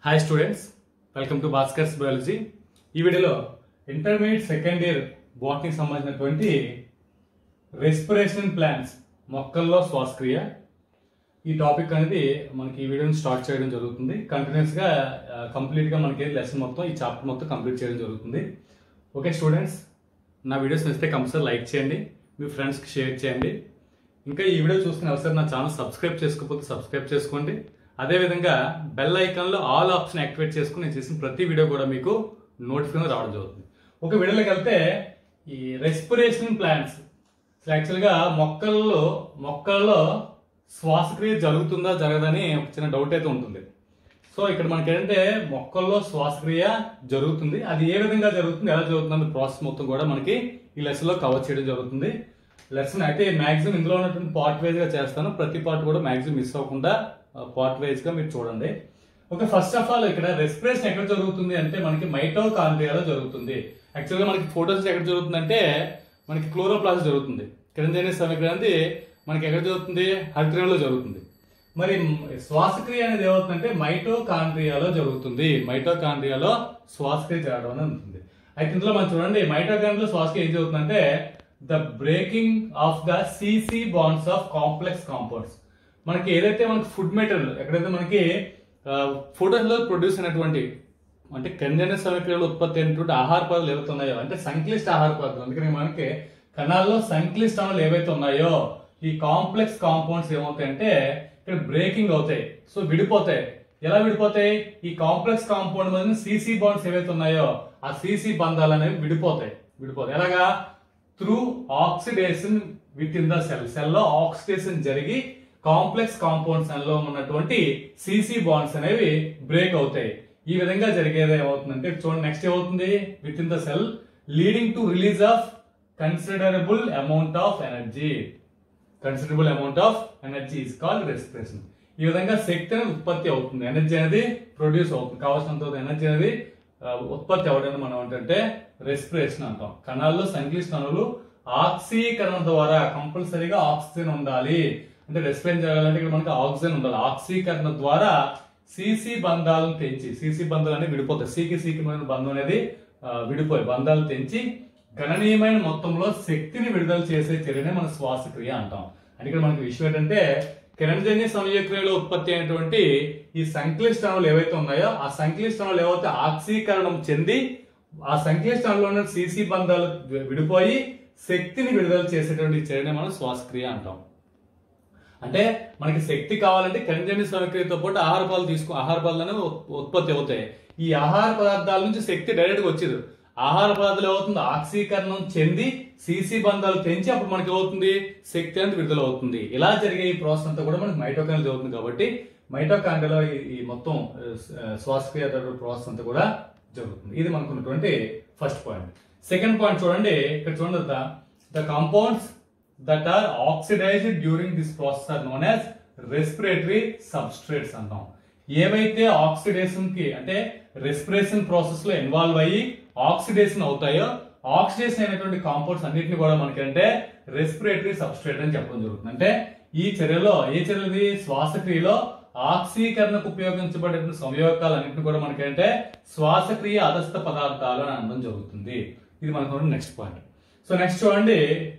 Hi students welcome to Bhaskar's biology ఈ వీడియోలో intermediate second year బాటనీకి సంబంధించినటువంటి రెస్పిరేషన్ ప్లాన్స్ మొక్కల్లో శ్వాసక్రియ ఈ టాపిక్ అనేది మనకి ఈ వీడియోని స్టార్ట్ చేయడం జరుగుతుంది కంటిన్యూస్ గా కంప్లీట్ గా మనకి లెసన్ మొత్తం ఈ చాప్టర్ మొత్తం కంప్లీట్ చేయడం జరుగుతుంది ఓకే స్టూడెంట్స్ నా వీడియోస్ నచ్చితే కంపల్సరీ లైక్ చేయండి మీ ఫ్రెండ్స్కి షేర్ చేయండి ఇంకా ఈ వీడియో చూసుకుని అవసరం నా ఛానల్ సబ్స్క్రైబ్ చేసుకోకపోతే సబ్స్క్రైబ్ చేసుకోండి అదేవిధంగా బెల్ ఐకాన్లో ఆల్ ఆప్షన్ యాక్టివేట్ చేసుకుని నేను చేసిన ప్రతి వీడియో కూడా మీకు నోటిఫికేషన్ రావడం జరుగుతుంది ఒక వీడియోలోకి వెళ్తే ఈ రెస్పిరేషన్ ప్లాంట్స్ యాక్చువల్గా మొక్కల్లో మొక్కల్లో శ్వాసక్రియ జరుగుతుందా జరగదని ఒక చిన్న డౌట్ అయితే ఉంటుంది సో ఇక్కడ మనకి ఏంటంటే మొక్కల్లో శ్వాసక్రియ జరుగుతుంది అది ఏ విధంగా జరుగుతుంది ఎలా జరుగుతుంది అనే ప్రాసెస్ మొత్తం కూడా మనకి ఈ లెసన్ లో కవర్ చేయడం జరుగుతుంది లెసన్ అయితే మాక్సిమం ఇందులో ఉన్నటువంటి పార్ట్ వైజ్ గా చేస్తాను ప్రతి పార్ట్ కూడా మాక్సిమం మిస్ అవ్వకుండా పార్ట్ వైజ్ గా మీరు చూడండి ఓకే ఫస్ట్ ఆఫ్ ఆల్ ఇక్కడ రెస్పిరేషన్ ఎక్కడ జరుగుతుంది అంటే మనకి మైటోకాండ్రియాలో జరుగుతుంది యాక్చువల్గా మనకి ఫోటోస్ ఎక్కడ జరుగుతుంది అంటే మనకి క్లోరోప్లాస్ట్ జరుగుతుంది కిరంజని సమీకరణది మనకి ఎక్కడ జరుగుతుంది హరిత్రంలో జరుగుతుంది మరి శ్వాసక్రియ అనేది ఏమవుతుందంటే మైటోకాండ్రియాలో జరుగుతుంది మైటోకాండ్రియాలో శ్వాసక్రియ జరగడం అనేది ఉంటుంది అయితే ఇందులో మనం చూడండి మైటోకాండ్రియాలో శ్వాసక్రియ ఏం జరుగుతుందంటే the breaking of the CC bonds of complex compounds మనకి ఏదైతే మనకి ఫుడ్ మెటీరియల్ ఎక్కడైతే మనకి ఫోటోస్ లో ప్రొడ్యూస్ అయినటువంటి అంటే కంజన సమీకరణలో ఉత్పత్తి అయినటువంటి ఆహార పదార్థాలు ఏవైతే ఉన్నాయో అంటే సంక్లిష్ట ఆహార పదార్థాలు అందుకని మనకి కణాల్లో సంక్లిష్ట అణువులు ఏవైతే ఉన్నాయో ఈ కాంప్లెక్స్ కాంపౌండ్స్ ఏమవుతాయంటే ఇక్కడ బ్రేకింగ్ అవుతాయి సో విడిపోతాయి ఎలా విడిపోతాయి ఈ కాంప్లెక్స్ కాంపౌండ్ మీద సిసి బాండ్స్ ఏవైతే ఉన్నాయో ఆ సిసి బంధాలు అనేవి విడిపోతాయి విడిపోతాయి ఎలాగా through oxidation within the cell cell లో ఆక్సిడేషన్ జరిగి కాంప్లెక్స్ కాంపౌండ్స్ లో ఉన్నటువంటి సిసి బాండ్స్ అనేవి బ్రేక్ అవుతాయి ఈ విధంగా జరిగేది ఏమవుతుందంటే చూడండి నెక్స్ట్ ఏమవుతుంది within the cell leading to release of considerable amount of energy considerable amount of energy is called respiration ఈ విధంగా శక్తి అనేది ఉత్పత్తి అవుతుంది ఎనర్జీ అనేది ప్రొడ్యూస్ అవుతుంది కావాల్సినంత ఎనర్జీ అనేది ఆ, ఉత్పత్తి అవ్వడం మనం ఏంటంటే రెస్పిరేషన్ అంటాం కణాల్లో సంక్లిష్ట అణువులు ఆక్సీకరణ ద్వారా కంపల్సరీగా ఆక్సిజన్ ఉండాలి అంటే రెస్పిరేషన్ జరగాలంటే ఇక్కడ మనకి ఆక్సిజన్ ఉండాలి ఆక్సీకరణ ద్వారా సిసి బంధాలను తెంచి సిసి బంధాలు అనేవి విడిపోతాయి సికి సికి మధ్య బంధం అనేది ఆ, విడిపోయి బంధాలు తెంచి గణనీయమైన మొత్తంలో శక్తిని విడుదల చేసే చర్యనే మన శ్వాసక్రియ అంటాం అంటే ఇక్కడ మనకి విషయం ఏంటంటే కిరణజన్య సంయోక్రియలో ఉత్పత్తి అయినటువంటి ఈ సంక్లిష్ట అణువులు ఏవైతే ఉన్నాయో ఆ సంక్లిష్ట అణువులు ఏవైతే ఆక్సీకరణం చెంది ఆ సంక్లిష్ట అణువులో ఉన్న సిసి బంధాలు వి- విడిపోయి శక్తిని విడుదల చేసేటువంటి చర్యనే మనం శ్వాసక్రియ అంటాం అంటే మనకి శక్తి కావాలంటే ఖనిజన్య సమక్రియతో పాటు ఆహార పదాలు తీసుకో ఆహార పదాలు అనేవి ఉత్- ఉత్పత్తి అవుతాయి ఈ ఆహార పదార్థాల నుంచి శక్తి డైరెక్ట్ గా వచ్చేది ఆహార పదార్థాలు ఏమవుతుంది ఆక్సీకరణం చెంది సీసీ బంధాలు తెంచి అప్పుడు మనకి ఏమవుతుంది శక్తి అనేది విడుదల అవుతుంది ఇలా జరిగే ఈ ప్రాసెస్ అంతా కూడా మనకి మైటోకాండ్రియా జరుగుతుంది కాబట్టి మైటోకాండ్రియాలో ఈ- ఈ మొత్తం ఆ, శ్వాసక్రియ ప్రాసెస్ అంతా కూడా జరుగుతుంది ఇది మనకు ఉన్నటువంటి ఫస్ట్ పాయింట్ సెకండ్ పాయింట్ చూడండి ఇక్కడ చూడండి the compounds that are oxidised during this process are known as respiratory substrates అంటాం ఏవైతే ఆక్సిడేషన్ కి అంటే రెస్పిరేషన్ ప్రాసెస్ లో ఇన్వాల్వ్ అయ్యి ఆక్సిడేషన్ అవుతాయో ఆక్సిడేషన్ అయినటువంటి కాంపౌండ్స్ అన్నిటిని కూడా మనకంటే రెస్పిరేటరీ సబ్స్ట్రేట్ అని చెప్పడం జరుగుతుంది అంటే ఈ చర్యలో ఏ చర్యది శ్వాసక్రియలో ఆక్సీకరణకు ఉపయోగించబడే సంయోగాలు అన్నింటిని కూడా మనకంటే శ్వాసక్రియ అదస్థ పదార్థాలు అని అనడం జరుగుతుంది ఇది మనకు నెక్స్ట్ పాయింట్ సో నెక్స్ట్ చూడండి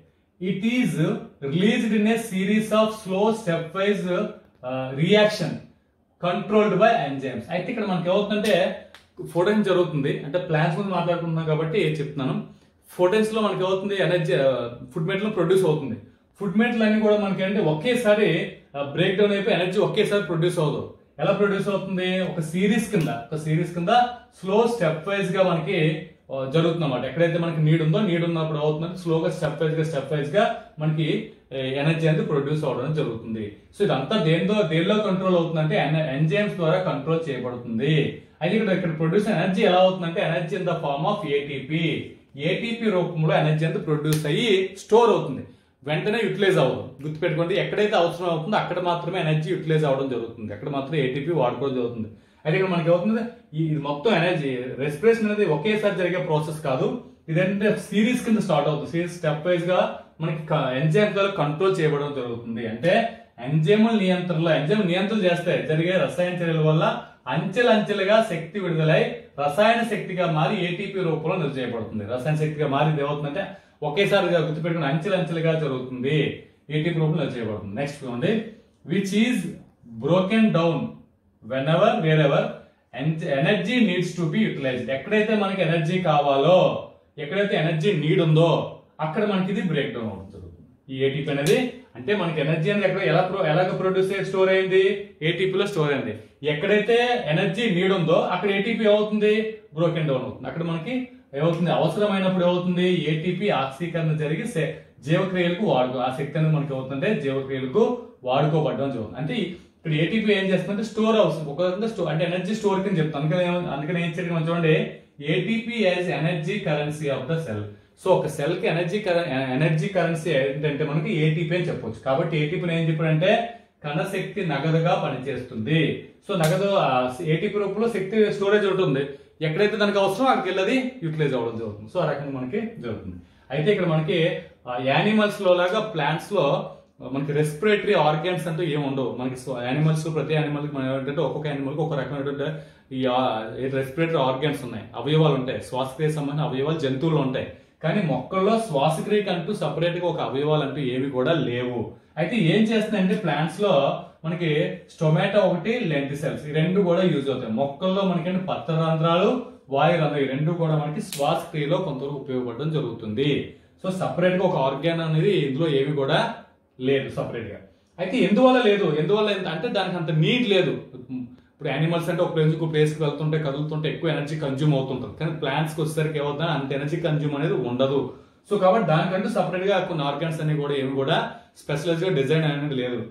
it is released in a series of slow stepwise reaction controlled by enzymes అయితే ఇక్కడ మనకి ఏమవుతుందంటే ఫోటోన్స్ జరుగుతుంది అంటే ప్లాన్స్ గురించి మాట్లాడుకుంటున్నాం కాబట్టి చెప్తున్నాను ఫోటోన్స్ లో మనకి ఏమవుతుంది ఎనర్జీ ఫుడ్ మెట్ లో ప్రొడ్యూస్ అవుతుంది ఫుడ్ మెట్లు అన్ని కూడా మనకి అంటే ఒకేసారి బ్రేక్ డౌన్ అయిపోయి ఎనర్జీ ఒకేసారి ప్రొడ్యూస్ అవ్వదు ఎలా ప్రొడ్యూస్ అవుతుంది ఒక సిరీస్ కింద ఒక సిరీస్ కింద స్లో స్టెప్ వైజ్ గా మనకి ఆ, జరుగుతుంది అన్నమాట ఎక్కడైతే మనకి నీడ్ ఉందో నీడ్ ఉన్నప్పుడు అవుతుందంటే స్లోగా స్టెప్ వైజ్ గా స్టెప్ వైజ్ గా మనకి ఎనర్జీ అనేది ప్రొడ్యూస్ అవడం జరుగుతుంది సో ఇదంతా దేనిలో దేనిలో కంట్రోల్ అవుతుందంటే ఎంజైమ్స్ ద్వారా కంట్రోల్ చేయబడుతుంది అయితే ఇక్కడ ఇక్కడ ప్రొడ్యూస్ ఎనర్జీ ఎలా అవుతుందంటే energy in the form of ATP ATP రూపంలో ఎనర్జీ అనేది ప్రొడ్యూస్ అయ్యి స్టోర్ అవుతుంది వెంటనే యూటిలైజ్ అవ్వదు గుర్తుపెట్టుకోండి ఎక్కడైతే అవసరం అవుతుందో అక్కడ మాత్రమే ఎనర్జీ యూటిలైజ్ అవ్వడం జరుగుతుంది అక్కడ మాత్రం ఏటీపీ వాడుకోవడం జరుగుతుంది అయితే ఇక్కడ మనకి అవుతుంది ఈ ఇది మొత్తం ఎనర్జీ రెస్పిరేషన్ అనేది ఒకేసారి జరిగే ప్రాసెస్ కాదు ఇదంటే సిరీస్ కింద స్టార్ట్ అవుతుంది సిరీస్ స్టెప్ వైజ్ గా మనకి ఎంజైమ్ ద్వారా కంట్రోల్ చేయబడడం జరుగుతుంది అంటే ఎంజైముల నియంత్రణలో ఎంజైమ్ నియంత్రణ చేస్తే జరిగే రసాయన చర్యల వల్ల అంచెలంచెలుగా శక్తి విడుదలై రసాయన శక్తిగా మారి ఏటీపీ రూపంలో నిల్వ చేయబడుతుంది రసాయన శక్తిగా మారి ఇది ఏమవుతుందంటే ఒకేసారి గుర్తుపెట్టుకుని అంచెలంచెలుగా జరుగుతుంది ఏటీపీ రూపంలో నిల్వ చేయబడుతుంది నెక్స్ట్ చూడండి which is broken down whenever wherever energy needs to be utilised ఎక్కడైతే మనకి ఎనర్జీ కావాలో ఎక్కడైతే ఎనర్జీ నీడ్ ఉందో అక్కడ మనకి ఇది బ్రేక్ డౌన్ అవుతుంది జరుగుతుంది. ఈ ఏటీపీ అనేది అంటే మనకి ఎనర్జీ అనేది ఎక్కడ ఎలా ప్రో ఎలాగ ప్రొడ్యూస్ అయ్యి స్టోర్ అయింది ATP లో స్టోర్ అయింది ఎక్కడైతే ఎనర్జీ నీడ్ ఉందో అక్కడ ఏటీపీ అవుతుంది బ్రోకెన్ డౌన్ అవుతుంది అక్కడ మనకి ఏమవుతుంది అవసరమైనప్పుడు ఏమవుతుంది ఏటీపీ ఆక్సీకరణ జరిగి సె- జీవక్రియలకు వాడుకో ఆ శక్తి అనేది మనకి అవుతుంటే జీవక్రియలకు వాడుకోబడడం జరుగుతుంది అంటే ఇక్కడ ఏటీపీ ఏం చేస్తుందంటే స్టోర్ అవుతుంది ఒక రకంగా స్టోర్ అంటే ఎనర్జీ స్టోర్ కింద చెప్తాను అందుకని ఏమ- అందుకని ఏం చేయడం చూడండి ATP as energy currency of the cell so ఒక సెల్ కి ఎనర్జీ ఎనర్జీ కరెన్సీ ఏంటంటే మనకి ఏటీపీ అని చెప్పొచ్చు కాబట్టి ఏటీపీ ఏం చెప్పాడంటే కణశక్తి నగదుగా పనిచేస్తుంది సో నగదు ఏటీపీ రూపంలో శక్తి స్టోరేజ్ ఉంటుంది ఎక్కడైతే దానికి అవసరం అక్కడికి వెళ్ళి యూటిలైజ్ అవ్వడం జరుగుతుంది సో ఆ రకంగా మనకి జరుగుతుంది అయితే ఇక్కడ మనకి యానిమల్స్ లో లాగా ప్లాంట్స్ లో మనకి రెస్పిరేటరీ ఆర్గాన్స్ అంటూ ఏమి ఉండవు మనకి యానిమల్స్ ప్రతి యానిమల్ కి మనం ఏంటంటే ఒక్కొక్క యానిమల్ కి ఒక రకమైనటువంటి ఈ రెస్పిరేటరీ ఆర్గాన్స్ ఉన్నాయి అవయవాలు ఉంటాయి శ్వాసక్రియ సంబంధించిన అవయవాలు జంతువులు ఉంటాయి కానీ మొక్కల్లో శ్వాసక్రియకి అంటూ సపరేట్ గా ఒక అవయవాలు అంటూ ఏవి కూడా లేవు అయితే ఏం చేస్తున్నాయంటే ప్లాంట్స్ లో మనకి స్టొమాటో ఒకటి లెంటిసెల్స్ ఈ రెండు కూడా యూజ్ అవుతాయి మొక్కల్లో మనకి పత్రరంధ్రాలు వాయు రంధ్రాలు ఈ రెండు కూడా మనకి శ్వాసక్రియలో కొంతవరకు ఉపయోగపడడం జరుగుతుంది సో సపరేట్ గా ఒక ఆర్గాన్ అనేది ఇందులో ఏమి కూడా లేదు సపరేట్ గా అయితే ఎందువల్ల లేదు ఎందువల్ల ఎంత- అంటే దానికి అంత నీడ్ లేదు ఇప్పుడు యానిమల్స్ అంటే ఒక ప్లేస్ ఒక ప్లేస్ కి వెళ్తుంటే కదులుతుంటే ఎక్కువ ఎనర్జీ కన్జ్యూమ్ అవుతుంటుంది కానీ ప్లాంట్స్ కి వచ్చేసరికి ఏమవుతుంది అంత ఎనర్జీ కన్జ్యూమ్ అనేది ఉండదు సో కాబట్టి దానికంటూ సపరేట్ గా కొన్ని ఆర్గాన్స్ అన్ని కూడా ఏమి కూడా స్పెషలైజ్ గా డిజైన్ అనేది లేదు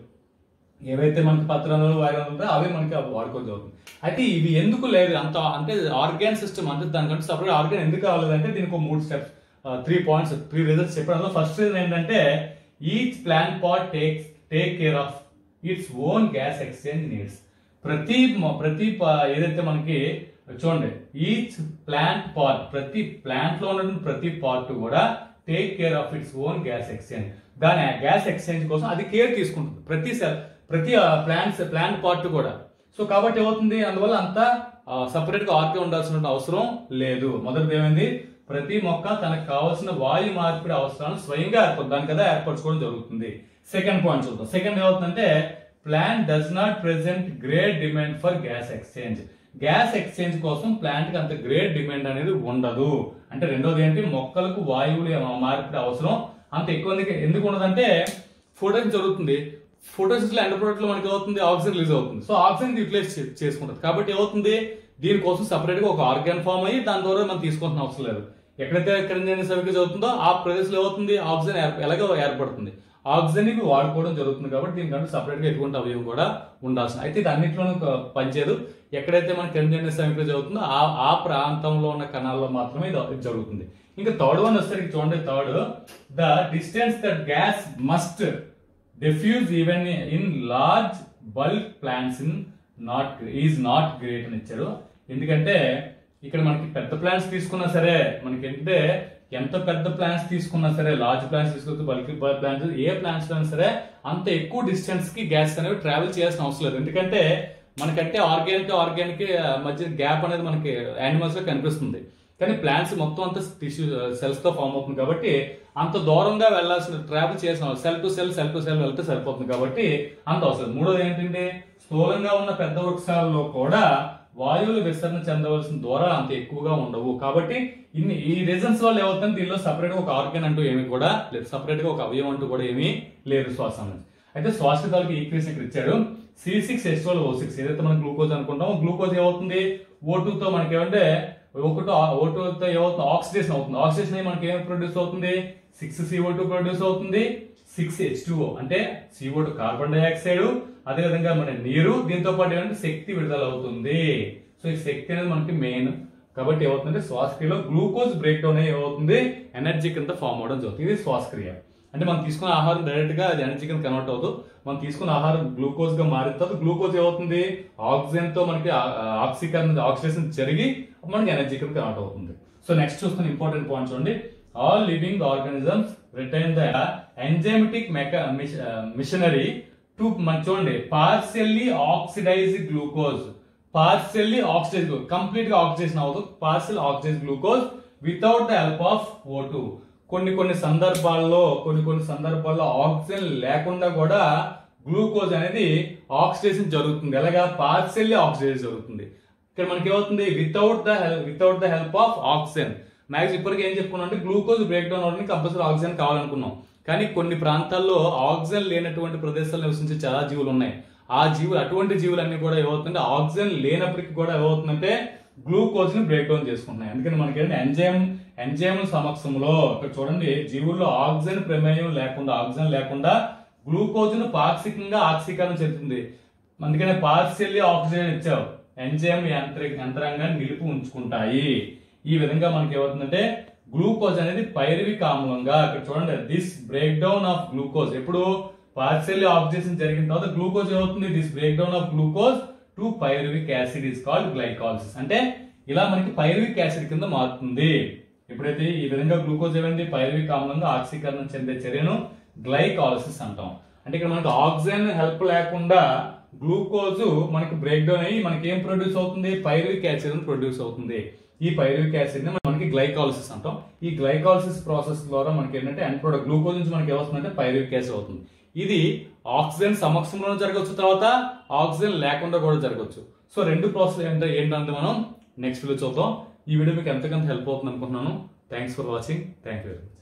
ఏవైతే మనకి పత్రాలు వైరాలు ఉంటాయో అవే మనకి అవి వాడుకోవచ్చు అవుతుంది అయితే ఇవి ఎందుకు లేదు అంత అంటే ఆర్గాన్ సిస్టమ్ అంటే దానికంటే సపరేట్ ఆర్గాన్ ఎందుకు కావాలంటే దీనికి ఒక మూడు steps three points three reasons చెప్పడం ఫస్ట్ రీజన్ ఏంటంటే each plant part takes take care of its own gas exchange needs ప్రతి మ- ప్రతి ప- ఏదైతే మనకి చూడండి ఈచ్ ప్లాంట్ పార్ట్ ప్రతి ప్లాంట్ లో ఉన్నటువంటి ప్రతి పార్ట్ కూడా take care of its own gas exchange దాని గ్యాస్ ఎక్స్చేంజ్ కోసం అది కేర్ తీసుకుంటుంది ప్రతి సెల్ ప్రతి ప్లాంట్స్ ప్లాంట్ పార్ట్ కూడా సో కాబట్టి ఏమవుతుంది అందువల్ల అంతా సపరేట్ గా ఆర్కే ఉండాల్సిన అవసరం లేదు మొదటిది ఏమైంది ప్రతి మొక్క తనకు కావాల్సిన వాయు మార్పిడి అవసరాలను స్వయంగా ఏర్పడు దాని కదా ఏర్పరచుకోవడం జరుగుతుంది సెకండ్ పాయింట్ చూద్దాం సెకండ్ ఏమవుతుందంటే plant does not present great demand for gas exchange gas exchange కోసం ప్లాంట్ కి అంత గ్రేట్ డిమాండ్ అనేది ఉండదు అంటే రెండోది ఏంటి మొక్కలకు వాయువులు మార్పిడి అవసరం అంత ఎక్కువ ఎందుకు- ఎందుకు ఉండదంటే ఫోటోస్ జరుగుతుంది ఫోటోసిస్ లో ఎండ్ ప్రొడక్ట్ లో మనకి అవుతుంది ఆక్సిజన్ రిలీజ్ అవుతుంది సో ఆక్సిజన్ యూటిలైజ్ చే- చేసుకుంటుంది కాబట్టి ఏమవుతుంది దీనికోసం సపరేట్ గా ఒక ఆర్గాన్ ఫామ్ అయ్యి దాని ద్వారా మనం తీసుకుంటున్న అవసరం లేదు ఎక్కడైతే కరెంట్ సర్వీస్ అవుతుందో ఆ ప్రదేశంలో ఏమవుతుంది ఆక్సిజన్ ఏర్ప- ఎలాగో ఏర్పడుతుంది ఆక్సిజన్ ఇవి వాడుకోవడం జరుగుతుంది కాబట్టి దీనికంటే సపరేట్ గా ఎటువంటి అవయవం కూడా ఉండాల్సిన అయితే ఇది అన్నింటిలోనూ క- పనిచేయదు ఎక్కడైతే మన కరెంట్ సర్వీస్ అవుతుందో ఆ ఆ ప్రాంతంలో ఉన్న కణాల్లో మాత్రమే ఇది ఇది జరుగుతుంది ఇంకా థర్డ్ వన్ వచ్చేసరికి చూడండి third the distance that gas must diffuse even in large bulk plants in not is not great అని ఇచ్చారు ఎందుకంటే ఇక్కడ మనకి పెద్ద ప్లాంట్స్ తీసుకున్నా సరే మనకి ఏంటంటే ఎంత పెద్ద ప్లాంట్స్ తీసుకున్నా సరే లార్జ్ ప్లాంట్స్ తీసుకొస్తే బల్క్ ప్లాంట్స్ ఏ ప్లాంట్స్ అయినా సరే అంత ఎక్కువ డిస్టెన్స్ కి గ్యాస్ అనేవి ట్రావెల్ చేయాల్సిన అవసరం లేదు ఎందుకంటే మనకంటే ఆర్గానిక్ ఆర్గానిక్ మధ్య గ్యాప్ అనేది మనకి యానిమల్స్ లో కనిపిస్తుంది కానీ ప్లాంట్స్ మొత్తం అంతా టిష్యూ సెల్స్ తో ఫామ్ అవుతుంది కాబట్టి అంత దూరంగా వెళ్ళాల్సిన ట్రావెల్ చేసిన cell to cell cell to cell వెళ్తే సరిపోతుంది కాబట్టి అంత అవసరం మూడోది ఏంటంటే స్థూలంగా ఉన్న పెద్ద వృక్షాలలో కూడా వాయువులు విస్తరణ చెందవలసిన దూరాలు అంత ఎక్కువగా ఉండవు కాబట్టి ఇన్ని ఈ రీజన్స్ వల్ల ఏమవుతుంది దీనిలో సపరేట్ గా ఒక ఆర్గన్ అంటూ ఏమి కూడా లేదు సపరేట్ గా ఒక అవయవం అంటూ కూడా ఏమీ లేదు శ్వాస అనేది. అయితే శ్వాసకాలకి ఈక్వేషన్ ఇక్కడ ఇచ్చాడు C six S O six ఏదైతే మనం గ్లూకోజ్ అనుకుంటామో గ్లూకోజ్ ఏమవుతుంది ఓ తో మనకి ఏమంటే ఒకటో ఓ తో ఏమవుతుంది ఆక్సిడేషన్ అవుతుంది ఆక్సిడేషన్ అయ్యి మనకి ఏం ప్రొడ్యూస్ అవుతుంది సిక్స్ సిఓ టూ ప్రొడ్యూస్ అవుతుంది సిక్స్ హెచ్ టూ అంటే సిఓ టూ కార్బన్ డైఆక్సైడ్ అదే విధంగా మన నీరు దీంతో పాటు ఏంటంటే శక్తి విడుదల అవుతుంది సో ఈ శక్తి అనేది మనకి మెయిన్ కాబట్టి ఏమవుతుందంటే శ్వాసక్రియలో గ్లూకోజ్ బ్రేక్ డౌన్ అయ్యి ఏమవుతుంది ఎనర్జీ కింద ఫామ్ అవడం జరుగుతుంది ఇది శ్వాసక్రియ అంటే మనం తీసుకున్న ఆహారం డైరెక్ట్ గా అది ఎనర్జీ కింద కన్వర్ట్ అవుతుంది మనం తీసుకున్న ఆహారం గ్లూకోజ్ గా మారిన తర్వాత గ్లూకోజ్ ఏమవుతుంది ఆక్సిజన్ తో మనకి ఆ- ఆ ఆక్సీకరణ ఆక్సిడేషన్ జరిగి మనకి ఎనర్జీ కింద కన్వర్ట్ అవుతుంది సో నెక్స్ట్ చూస్తున్న ఇంపార్టెంట్ పాయింట్ చూడండి all living organisms retain the enzymatic machinery to మన చూడండి partially oxidise glucose partially oxidise complete గా ఆక్సిడేషన్ అవ్వదు partial oxidise glucose without the help of O కొన్ని కొన్ని సందర్భాల్లో కొన్ని కొన్ని సందర్భాల్లో ఆక్సిజన్ లేకుండా కూడా గ్లూకోజ్ అనేది ఆక్సిడేషన్ జరుగుతుంది ఎలాగా పార్షియల్లీ ఆక్సిడేషన్ జరుగుతుంది ఇక్కడ మనకి ఏమవుతుంది without the without the help of oxygen max ఇప్పటికి ఏం చెప్పుకున్నాం అంటే గ్లూకోజ్ బ్రేక్ డౌన్ అవడానికి కంపల్సరీ ఆక్సిజన్ కావాలనుకున్నాం కానీ కొన్ని ప్రాంతాల్లో ఆక్సిజన్ లేనటువంటి ప్రదేశాల్లో నివసించే చాలా జీవులు ఉన్నాయి ఆ జీవులు అటువంటి జీవులన్నీ కూడా ఏమవుతుందంటే ఆక్సిజన్ లేనప్పటికీ కూడా ఏమవుతుందంటే గ్లూకోజ్ ని బ్రేక్ డౌన్ చేసుకుంటున్నాయి అందుకని మనకి ఏంటంటే ఎంజైమ్ ఎంజైమ్ సమక్షంలో ఇక్కడ చూడండి జీవుల్లో ఆక్సిజన్ ప్రమేయం లేకుండా ఆక్సిజన్ లేకుండా గ్లూకోజ్ ను పాక్షికంగా ఆక్సీకరణ చెందుతుంది అందుకనే పార్షియల్లీ ఆక్సిజన్ ఇచ్చావు ఎంజైమ్ యంత్ర యంత్రాంగాన్ని నిలుపు ఉంచుకుంటాయి ఈ విధంగా మనకి ఏమవుతుందంటే గ్లూకోజ్ అనేది పైరువిక్ ఆమ్లంగా ఇక్కడ చూడండి this break down of glucose ఎప్పుడు పార్షియల్లీ ఆక్సిడేషన్ జరిగిన తర్వాత గ్లూకోజ్ ఏమవుతుంది this break down of glucose to pyruvic acid is called glycolysis అంటే ఇలా మనకి పైరువిక్ యాసిడ్ కింద మారుతుంది ఎప్పుడైతే ఈ విధంగా గ్లూకోజ్ ఏమైంది పైరువిక్ ఆమ్లంగా ఆక్సీకరణ చెందే చర్యను గ్లైకాలసిస్ అంటాం అంటే ఇక్కడ మనకి ఆక్సిజన్ హెల్ప్ లేకుండా గ్లూకోజ్ మనకి బ్రేక్ డౌన్ అయ్యి మనకి ఏం ప్రొడ్యూస్ అవుతుంది పైరువిక్ యాసిడ్ ప్రొడ్యూస్ అవుతుంది ఈ పైరువిక్ యాసిడ్ ని మనకి గ్లైకాలసిస్ అంటాం ఈ గ్లైకాలసిస్ ప్రాసెస్ ద్వారా మనకి ఏంటంటే ఎండ్ ప్రొడక్ట్ గ్లూకోజ్ నుంచి మనకి ఏమవుతుందంటే పైరువిక్ యాసిడ్ అవుతుంది ఇది ఆక్సిజన్ సమక్షంలో జరగవచ్చు తర్వాత ఆక్సిజన్ లేకుండా కూడా జరగవచ్చు సో రెండు ప్రాసెస్ ఏంటంటే ఏంటంటే మనం నెక్స్ట్ వీడియో చూద్దాం ఈ వీడియో మీకు ఎంతకంత హెల్ప్ అవుతుంది అనుకుంటున్నాను thanks for watching thank you very much